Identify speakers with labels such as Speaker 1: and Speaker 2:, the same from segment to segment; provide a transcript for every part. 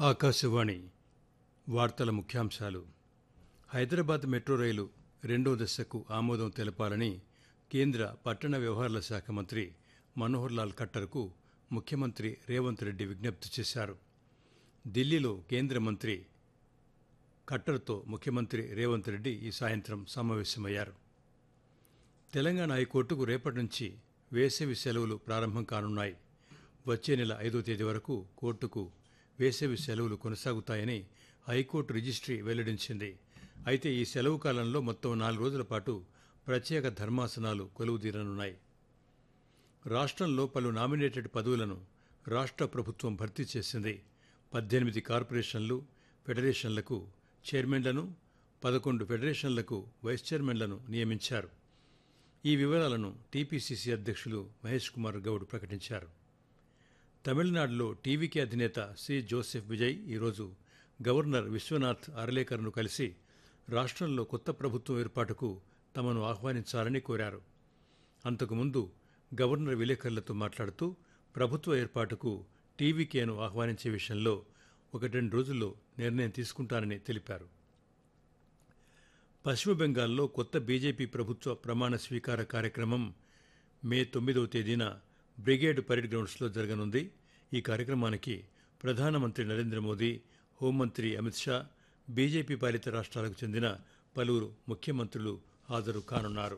Speaker 1: ఆకాశవాణి వార్తల ముఖ్యాంశాలు హైదరాబాద్ మెట్రో రైలు రెండో దశకు ఆమోదం తెలపాలని కేంద్ర పట్టణ వ్యవహారాల శాఖ మంత్రి మనోహర్ లాల్ ఖట్టర్కు ముఖ్యమంత్రి రేవంత్ రెడ్డి విజ్ఞప్తి చేశారు ఢిల్లీలో కేంద్ర మంత్రి ఖట్టర్తో ముఖ్యమంత్రి రేవంత్ రెడ్డి ఈ సాయంత్రం సమావేశమయ్యారు తెలంగాణ హైకోర్టుకు రేపటి నుంచి వేసవి సెలవులు ప్రారంభం కానున్నాయి వచ్చే నెల ఐదో తేదీ వరకు కోర్టుకు వేసవి సెలవులు కొనసాగుతాయని హైకోర్టు రిజిస్ట్రీ వెల్లడించింది అయితే ఈ సెలవు కాలంలో మొత్తం నాలుగు రోజుల పాటు ప్రత్యేక ధర్మాసనాలు కొలువుదీరనున్నాయి రాష్ట్రంలో పలు నామినేటెడ్ పదవులను రాష్ట్ర ప్రభుత్వం భర్తీ చేసింది పద్దెనిమిది కార్పొరేషన్లు ఫెడరేషన్లకు చైర్మన్లను పదకొండు ఫెడరేషన్లకు వైస్ చైర్మన్లను నియమించారు ఈ వివరాలను టీపీసీసీ అధ్యక్షులు మహేష్ కుమార్ గౌడ్ ప్రకటించారు తమిళనాడులో టీవీకే అధినేత సి జోసెఫ్ విజయ్ ఈరోజు గవర్నర్ విశ్వనాథ్ అర్లేకర్ను కలిసి రాష్ట్రంలో కొత్త ప్రభుత్వం ఏర్పాటుకు తమను ఆహ్వానించాలని కోరారు అంతకుముందు గవర్నర్ విలేకరులతో మాట్లాడుతూ ప్రభుత్వ ఏర్పాటుకు టీవీకేను ఆహ్వానించే విషయంలో ఒకటి రెండు రోజుల్లో నిర్ణయం తీసుకుంటానని తెలిపారు పశ్చిమ బెంగాల్లో కొత్త బీజేపీ ప్రభుత్వ ప్రమాణ స్వీకార కార్యక్రమం మే తొమ్మిదవ తేదీన బ్రిగేడ్ పరేడ్ గ్రౌండ్స్లో జరగనుంది ఈ కార్యక్రమానికి ప్రధానమంత్రి నరేంద్ర మోదీ హోంమంత్రి అమిత్ షా బీజేపీ పాలిత రాష్ట్రాలకు చెందిన పలువురు ముఖ్యమంత్రులు హాజరు కానున్నారు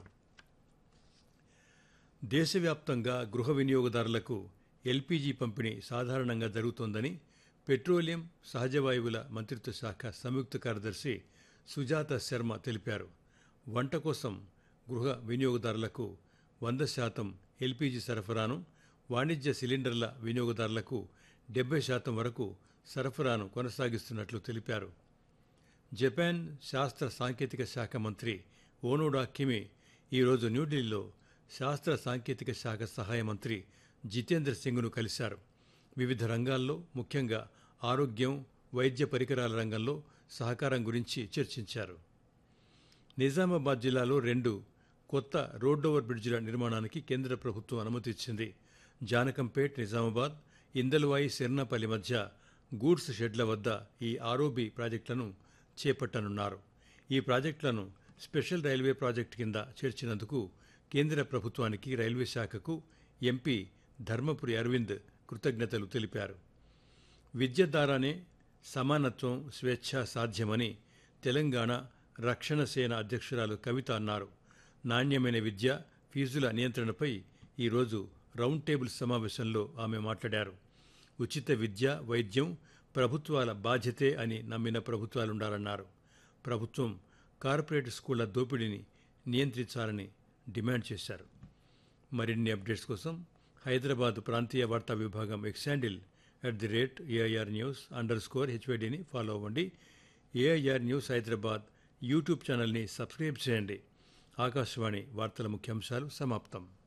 Speaker 1: దేశవ్యాప్తంగా గృహ వినియోగదారులకు ఎల్పీజీ పంపిణీ సాధారణంగా జరుగుతోందని పెట్రోలియం సహజ వాయువుల మంత్రిత్వ శాఖ సంయుక్త కార్యదర్శి సుజాత శర్మ తెలిపారు వంట కోసం గృహ వినియోగదారులకు వంద శాతం ఎల్పీజీ సరఫరాను వాణిజ్య సిలిండర్ల వినియోగదారులకు డెబ్బై శాతం వరకు సరఫరాను కొనసాగిస్తున్నట్లు తెలిపారు జపాన్ శాస్త్ర సాంకేతిక శాఖ మంత్రి ఓనోడా కిమి ఈరోజు న్యూఢిల్లీలో శాస్త్ర సాంకేతిక శాఖ సహాయ మంత్రి జితేంద్ర సింగ్ను కలిశారు వివిధ రంగాల్లో ముఖ్యంగా ఆరోగ్యం వైద్య పరికరాల రంగంలో సహకారం గురించి చర్చించారు నిజామాబాద్ జిల్లాలో రెండు కొత్త రోడ్ ఓవర్ బ్రిడ్జిల నిర్మాణానికి కేంద్ర ప్రభుత్వం అనుమతి ఇచ్చింది జానకంపేట్ నిజామాబాద్ ఇందల్వాయి సిర్నపల్లి మధ్య గూడ్స్ షెడ్ల వద్ద ఈ ఆర్ఓబి ప్రాజెక్టులను చేపట్టనున్నారు ఈ ప్రాజెక్టులను స్పెషల్ రైల్వే ప్రాజెక్టు కింద చేర్చినందుకు కేంద్ర ప్రభుత్వానికి రైల్వే శాఖకు ఎంపీ ధర్మపురి అరవింద్ కృతజ్ఞతలు తెలిపారు విద్య ద్వారానే సమానత్వం స్వేచ్ఛ సాధ్యమని తెలంగాణ రక్షణ సేన అధ్యక్షురాలు కవిత అన్నారు నాణ్యమైన విద్య ఫీజుల నియంత్రణపై ఈరోజు రౌండ్ టేబుల్ సమావేశంలో ఆమె మాట్లాడారు ఉచిత విద్య వైద్యం ప్రభుత్వాల బాధ్యతే అని నమ్మిన ప్రభుత్వాలుండాలన్నారు ప్రభుత్వం కార్పొరేట్ స్కూళ్ల దోపిడీని నియంత్రించాలని డిమాండ్ చేశారు మరిన్ని అప్డేట్స్ కోసం హైదరాబాద్ ప్రాంతీయ వార్తా విభాగం X handle at the rate AIR news underscore హెచ్వైడిని ఫాలో అవ్వండి ఏఐఆర్ న్యూస్ హైదరాబాద్ యూట్యూబ్ ఛానల్ని సబ్స్క్రైబ్ చేయండి ఆకాశవాణి వార్తల ముఖ్యాంశాలు సమాప్తం